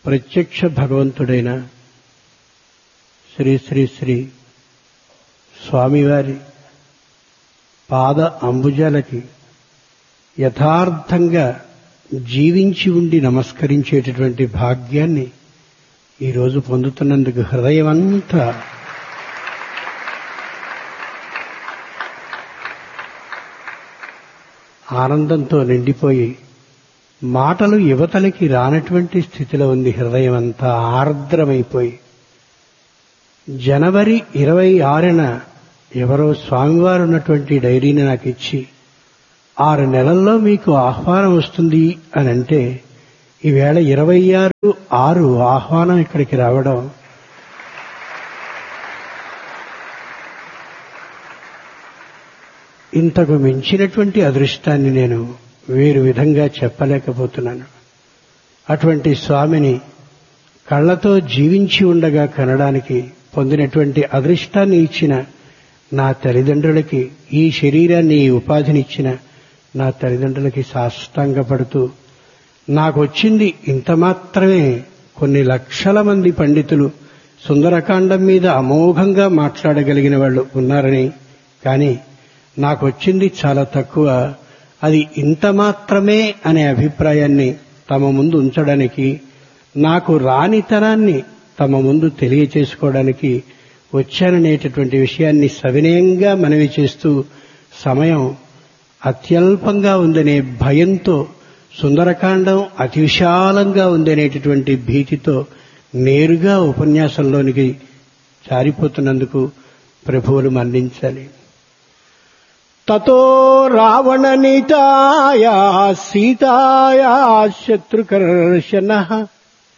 ప్రత్యక్ష భగవంతుడైన శ్రీ శ్రీ శ్రీ స్వామివారి పాద అంబుజాలకి యథార్థంగా జీవించి ఉండి నమస్కరించేటటువంటి భాగ్యాన్ని ఈరోజు పొందుతున్నందుకు హృదయమంతా ఆనందంతో నిండిపోయి మాటలు యువతలకి రానటువంటి స్థితిలో ఉంది హృదయం అంతా ఆర్ద్రమైపోయి జనవరి ఇరవై ఆరున ఎవరో స్వామివారు ఉన్నటువంటి డైరీని నాకు ఇచ్చి ఆరు నెలల్లో మీకు ఆహ్వానం వస్తుంది అని అంటే ఈవేళ ఇరవై ఆరు ఆరు ఆహ్వానం ఇక్కడికి రావడం ఇంతకు మించినటువంటి అదృష్టాన్ని నేను వేరు విధంగా చెప్పలేకపోతున్నాను అటువంటి స్వామిని కళ్ళతో జీవించి ఉండగా కనడానికి పొందినటువంటి అదృష్టాన్ని ఇచ్చిన నా తల్లిదండ్రులకి ఈ శరీరాన్ని ఈ ఉపాధినిచ్చిన నా తల్లిదండ్రులకి సాష్టాంగపడుతూ నాకు వచ్చింది ఇంత మాత్రమే కొన్ని లక్షల మంది పండితులు సుందరకాండం మీద అమోఘంగా మాట్లాడగలిగిన వాళ్ళు ఉన్నారని కానీ నాకు వచ్చింది చాలా తక్కువ అది ఇంత మాత్రమే అనే అభిప్రాయాన్ని తమ ముందు ఉంచడానికి నాకు రానితనాన్ని తమ ముందు తెలియచేసుకోవడానికి వచ్చాననేటటువంటి విషయాన్ని సవినయంగా మనవి చేస్తూ సమయం అత్యల్పంగా ఉందనే భయంతో సుందరకాండం అతి విశాలంగా ఉందనేటటువంటి భీతితో నేరుగా ఉపన్యాసంలోనికి జారిపోతున్నందుకు ప్రభువులు మన్నించాలి తతో రావణ నీతాయా సీతాయా శత్రుకర్షణ